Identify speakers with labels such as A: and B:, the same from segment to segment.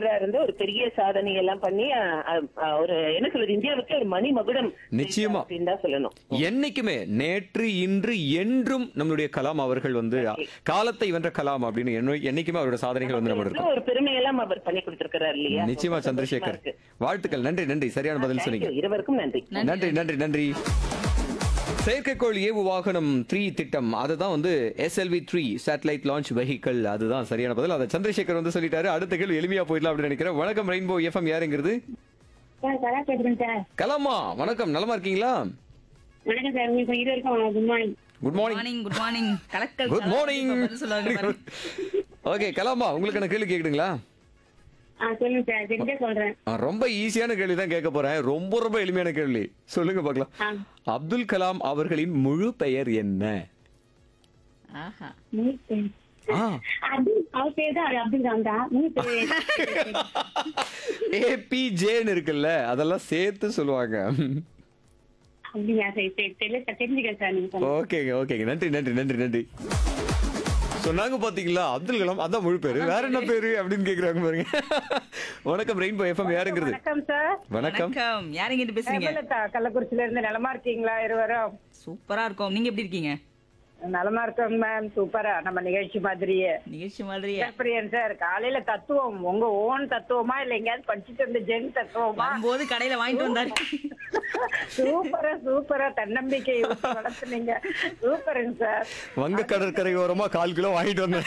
A: தலைவரா இருந்து ஒரு பெரிய சாதனை எல்லாம் பண்ணி அஹ், அஹ், அஹ், ஒரு என்ன சொல்றது இந்தியாவுக்கு ஒரு மணி மகுடம்
B: நிச்சயமா.
A: அப்படின்னு தான் சொல்லணும்
B: என்னைக்குமே நேற்று இன்று என்றும் நம்மளுடைய கலாம் அவர்கள் வந்து காலத்தை வென்ற கலாம் அப்படின்னு என்னை- என்னைக்குமே அவரோட சாதனைகள் வந்து நம்ம இருக்கும்
A: எவ்வளவு ஒரு பெருமையெல்லாம் அவர் பண்ணி கொடுத்திருக்கிறார் இல்லையா
B: நிச்சயமா
A: ரொம்ப
B: சந்திரசேகர்
A: சந்தோஷமா இருக்கு.
B: வாழ்த்துக்கள் நன்றி நன்றி சரியான பதில்
A: Thank
B: சொன்னீங்க
A: you. இருவருக்கும் நன்றி
B: நன்றி நன்றி நன்றி செயற்கைக்கோள் ஏவு வாகனம் த்ரீ திட்டம் அதுதான் வந்து SLV three satellite launch vehicle அதுதான் சரியான பதில் அதை சந்திரசேகர் வந்து சொல்லிட்டாரு அடுத்த கேள்வி எளிமையா போயிடலாம் அப்படின்னு நினைக்கிறேன் வணக்கம் ரெயின்போ எஃப்எம் யாருங்கிறது
C: சார் கலா பேசுறேன் சார்
B: கலாமா வணக்கம் நலமா இருக்கீங்களா
C: வணக்கம் சார் உங்களுக்கு இருவருக்கும் good morning
B: good morning
D: morning good morning கலக்கல்
B: குட் மார்னிங்
D: சொல்லுவாங்க பாருங்க.
B: ஓகே கலாமா உங்களுக்கு என்ன கேள்வி கேக்குதுங்களா
C: ஆ சொல்லுங்க சார் தெரிஞ்சே சொல்றேன்
B: ஆ, ரொம்ப ஈஸியான கேள்வி தான் கேட்க போறேன் ரொம்ப ரொம்ப எளிமையான கேள்வி சொல்லுங்க பார்க்கலாம்
C: ஆ
B: அப்துல் கலாம் அவர்களின் முழு பெயர் என்ன
D: ஆஹா
C: மூணு பேர்.
B: ஆ
C: அது அவர் பேர் தான் அப்துல் கலாம் தான் மூணு பேர்
B: ஏபிஜேன்னு இருக்குல்ல அதெல்லாம் சேர்த்து சொல்லுவாங்க
C: அப்படியா சரி சரி தெரியல சார் தெரிஞ்சுக்கிறேன் சார் நீங்க சொல்லுங்க.
B: ஓகேங்க ஓகேங்க நன்றி நன்றி நன்றி நன்றி சொன்னாங்க பாத்தீங்களா அப்துல் கலாம் அதான் முழு பேரு வேற என்ன பேரு அப்படின்னு கேக்குறாங்க பாருங்க வணக்கம் ரெயின்போ எஃப்எம் யாருங்கிறது
E: வணக்கம் சார்
B: வணக்கம்
D: வணக்கம் யாருங்க இருந்து பேசுறீங்க
E: ஹேமலதா கள்ளக்குறிச்சியில இருந்து நலமா இருக்கீங்களா இருவரும்
D: சூப்பரா இருக்கும் நீங்க எப்படி இருக்கீங்க
E: நலமா இருக்கோங்க மேம் சூப்பரா நம்ம நிகழ்ச்சி மாதிரியே
D: நிகழ்ச்சி மாதிரியே
E: பிரியன் சார் காலையில தத்துவம் உங்க ஓன் தத்துவமா இல்ல எங்கேயாவது படிச்சுட்டு இருந்த ஜென் தத்துவமா
D: வரும்போது கடையில வாங்கிட்டு வந்தாரு
E: சூப்பரா சூப்பரா தன்னம்பிக்கை ஊட்டி வளர்த்துனீங்க சூப்பருங்க சார்
B: வங்க கடற்கரை ஓரமா கால் கிலோ வாங்கிட்டு வந்தேன்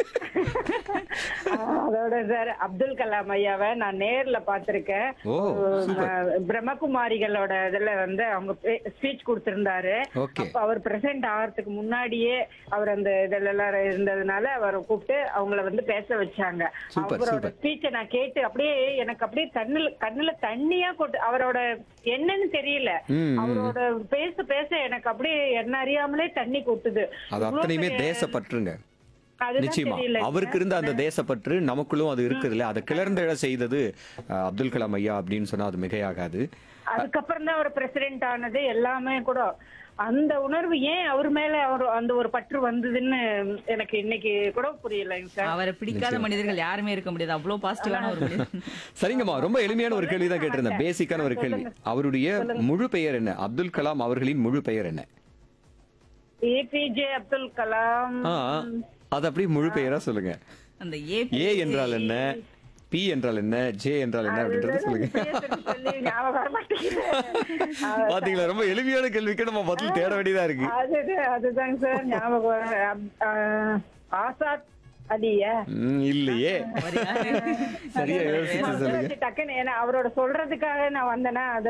E: ஆஹ் அதோட சார் அப்துல் கலாம் ஐயாவை நான் நேர்ல பாத்திருக்கேன்
B: ஓ, சூப்பர்.
E: பிரம்மகுமாரிகளோட இதுல வந்து அவங்க ஸ்பீச் கொடுத்திருந்தாரு
B: Okay.
E: அப்ப அவர் பிரசன்ட் ஆகிறதுக்கு முன்னாடியே அவர் அந்த இதுல எல்லாம் இருந்ததுனால அவரை கூப்பிட்டு அவங்கள வந்து பேச வச்சாங்க
B: Super,
E: அவரோட
B: super.
E: ஸ்பீச்சை நான் கேட்டு அப்படியே எனக்கு அப்படியே கண்ணுல கண்ணுல தண்ணியா கொட்டு அவரோட என்னன்னு தெரியல
B: ம், ம்.
E: அவரோட பேச பேச எனக்கு அப்படியே என்ன அறியாமலே தண்ணி கொட்டுது
B: அது
E: இவ்வளவு
B: அத்தனையுமே
E: பெரிய-
B: தேசப்பற்றுங்க
E: அதுதான்
B: நிச்சயமா
E: தெரியல
B: அவருக்கு இருந்த அந்த தேசப்பற்று நமக்குள்ளும் அது இருக்குது இல்லையா அதை கிளர்ந்தெழ செய்தது அஹ், அப்துல் கலாம் ஐயா அப்படின்னு சொன்னா அது மிகையாகாது
E: அதுக்கப்புறம் தான் அவர் பிரசிடென்ட் ஆனது எல்லாமே கூட அந்த உணர்வு ஏன் அவர் மேல அவர் அந்த ஒரு பற்று வந்ததுன்னு எனக்கு இன்னைக்கு கூட புரியலைங்க சார்
D: அவரை பிடிக்காத மனிதர்கள் யாருமே இருக்க முடியாது அவ்வளவு பாசிட்டிவான ஒரு மனிதர்
B: சரிங்கம்மா ரொம்ப எளிமையான ஒரு கேள்வி தான் கேட்டிருந்தேன் பேசிக்கான ஒரு கேள்வி அவருடைய முழு பெயர் என்ன அப்துல் கலாம் அவர்களின் முழு பெயர் என்ன
E: ஏபிஜே அப்துல் கலாம்
B: ஆ அது அப்படியே முழு பெயரா சொல்லுங்க
D: அந்த ஏ
B: ஏ என்றால் என்ன பி என்றால் என்ன ஜே என்றால் என்ன அப்படின்றத சொல்லுங்க
E: சொல்லி ஞாபகம் வர மாட்டேங்குது.
B: பாத்தீங்களா ரொம்ப எளிமையான கேள்விக்கு நம்ம பதில் தேட வேண்டியதா இருக்கு
E: அது அதுதாங்க சார் ஞாபகம் வர- அப்- ஆ, ஆசாத் அலியா
B: ம், இல்லையே சரியா யோசிச்சு சொல்லுங்க
E: டக்குன்னு ஏன்னா அவரோட சொல்றதுக்காக நான் வந்தேன்னா அது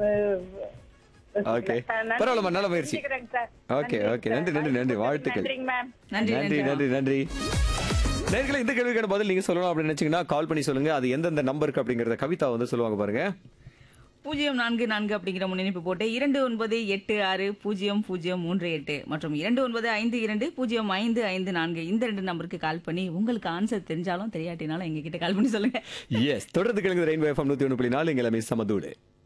B: ஓகே பரவாயில்லம்மா நல்ல முயற்சி ஓகே ஓகே நன்றி நன்றி நன்றி வாழ்த்துக்கள்
E: நன்றிங்க மேம்
D: நன்றி
B: நன்றி நன்றி நன்றி நேர்களை இந்த கேள்விக்கான பதில் நீங்க சொல்லணும் அப்படின்னு நினைச்சீங்கன்னா கால் பண்ணி சொல்லுங்க அது எந்தெந்த நம்பருக்கு அப்படிங்கறத கவிதா வந்து சொல்லுவாங்க பாருங்க
D: பூஜ்ஜியம் நான்கு நான்கு அப்படிங்கிற முன்னிணைப்பு போட்டு இரண்டு ஒன்பது எட்டு ஆறு பூஜ்ஜியம் பூஜ்ஜியம் மூன்று எட்டு மற்றும் இரண்டு ஒன்பது ஐந்து இரண்டு பூஜ்ஜியம் ஐந்து ஐந்து நான்கு இந்த ரெண்டு நம்பருக்கு கால் பண்ணி உங்களுக்கு ஆன்சர் தெரிஞ்சாலும் தெரியாட்டினாலும் எங்க கிட்ட கால் பண்ணி சொல்லுங்க
B: எஸ் தொடர்ந்து கேளுங்க ரெயின்போ எஃப்எம் நூத்தி ஒன்று புள்ளி நாலு எங்களை மிஸ் சமதூடு